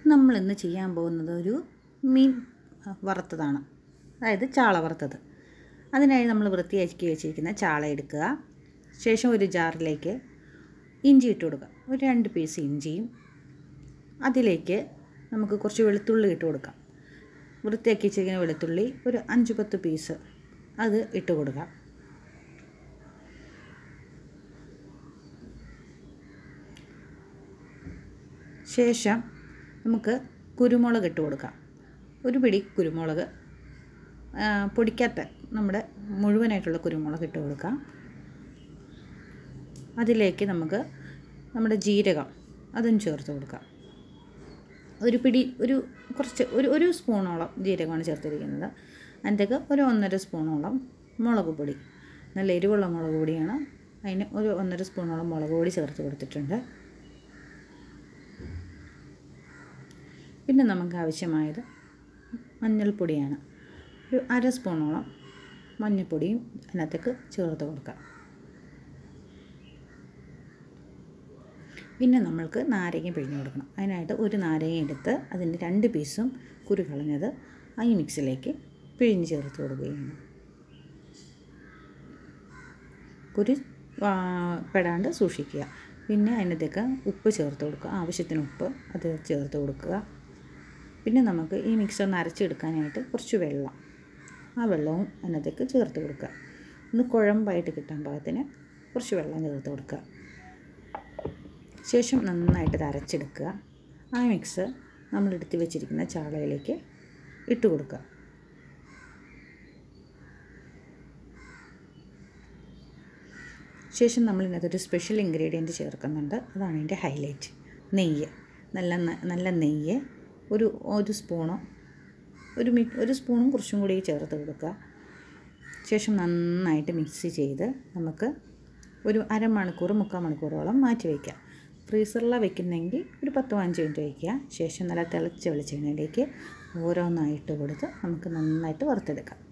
നമ്മൾ ഇന്ന് ചെയ്യാൻ പോകുന്നത് ഒരു മീൻ വറുത്തതാണ് അതായത് ചാള വറുത്തത് അതിനായി നമ്മൾ വൃത്തിയാക്കി വെച്ചിരിക്കുന്ന ചാള എടുക്കുക ശേഷം ഒരു ജാറിലേക്ക് ഇഞ്ചി ഇട്ട് കൊടുക്കുക ഒരു രണ്ട് പീസ് ഇഞ്ചിയും അതിലേക്ക് നമുക്ക് കുറച്ച് വെളുത്തുള്ളി ഇട്ട് കൊടുക്കാം വൃത്തിയാക്കി വെച്ചിരിക്കുന്ന വെളുത്തുള്ളി ഒരു അഞ്ച് പത്ത് പീസ് അത് ഇട്ട് കൊടുക്കാം ശേഷം നമുക്ക് കുരുമുളക് ഇട്ട് കൊടുക്കാം ഒരു പിടി കുരുമുളക് പൊടിക്കാത്ത നമ്മുടെ മുഴുവനായിട്ടുള്ള കുരുമുളക് ഇട്ട് കൊടുക്കാം അതിലേക്ക് നമുക്ക് നമ്മുടെ ജീരകം അതും ചേർത്ത് കൊടുക്കാം ഒരു പിടി ഒരു കുറച്ച് ഒരു ഒരു സ്പൂണോളം ജീരകമാണ് ചേർത്തിരിക്കുന്നത് അതിൻ്റെക്ക് ഒരു ഒന്നര സ്പൂണോളം മുളക് പൊടി നല്ല എരിവുള്ള മുളക് പൊടിയാണ് അതിന് ഒരു ഒന്നര സ്പൂണോളം മുളക് പൊടി ചേർത്ത് കൊടുത്തിട്ടുണ്ട് പിന്നെ നമുക്ക് ആവശ്യമായത് മഞ്ഞൾപ്പൊടിയാണ് ഒരു അര സ്പൂണോളം മഞ്ഞൾപ്പൊടിയും അതിനകത്തേക്ക് ചേർത്ത് കൊടുക്കാം പിന്നെ നമ്മൾക്ക് നാരങ്ങ പിഴിഞ്ഞ് കൊടുക്കണം അതിനായിട്ട് ഒരു നാരങ്ങ എടുത്ത് അതിൻ്റെ രണ്ട് പീസും കുരു കളഞ്ഞത് ഈ മിക്സിലേക്ക് പിഴിഞ്ഞ് ചേർത്ത് കൊടുക്കുകയാണ് കുരു പെടാണ്ട് സൂക്ഷിക്കുക പിന്നെ അതിനകത്തേക്ക് ഉപ്പ് ചേർത്ത് കൊടുക്കുക ആവശ്യത്തിന് ഉപ്പ് അത് ചേർത്ത് കൊടുക്കുക പിന്നെ നമുക്ക് ഈ മിക്സർ ഒന്ന് അരച്ചെടുക്കാനായിട്ട് കുറച്ച് വെള്ളം ആ വെള്ളവും അതിനകത്തേക്ക് ചേർത്ത് കൊടുക്കുക ഒന്ന് കുഴമ്പായിട്ട് കിട്ടാൻ പാകത്തിന് കുറച്ച് വെള്ളം ചേർത്ത് കൊടുക്കുക ശേഷം നന്നായിട്ട് ഇത് അരച്ചെടുക്കുക ആ മിക്സ് നമ്മൾ എടുത്ത് വെച്ചിരിക്കുന്ന ചാളയിലേക്ക് ഇട്ട് കൊടുക്കുക ശേഷം നമ്മൾ ഇതിനകത്തൊരു സ്പെഷ്യൽ ഇൻഗ്രീഡിയൻറ്റ് ചേർക്കുന്നുണ്ട് അതാണ് ഇതിൻ്റെ ഹൈലൈറ്റ് നെയ്യ് നല്ല നല്ല നെയ്യ് ഒരു ഒരു സ്പൂണോ ഒരു മി ഒരു സ്പൂണും കുറച്ചും കൂടി ചേർത്ത് കൊടുക്കുക ശേഷം നന്നായിട്ട് മിക്സ് ചെയ്ത് നമുക്ക് ഒരു അരമണിക്കൂർ മുക്കാൽ മണിക്കൂറോളം മാറ്റി വയ്ക്കാം ഫ്രീസറിലാണ് വെക്കുന്നെങ്കിൽ ഒരു പത്ത് പതിനഞ്ച് മിനിറ്റ് വയ്ക്കുക ശേഷം നല്ല തിളച്ച വെളിച്ചെണ്ണയിലേക്ക് ഓരോന്നായിട്ട് കൊടുത്ത് നമുക്ക് നന്നായിട്ട് വറുത്തെടുക്കാം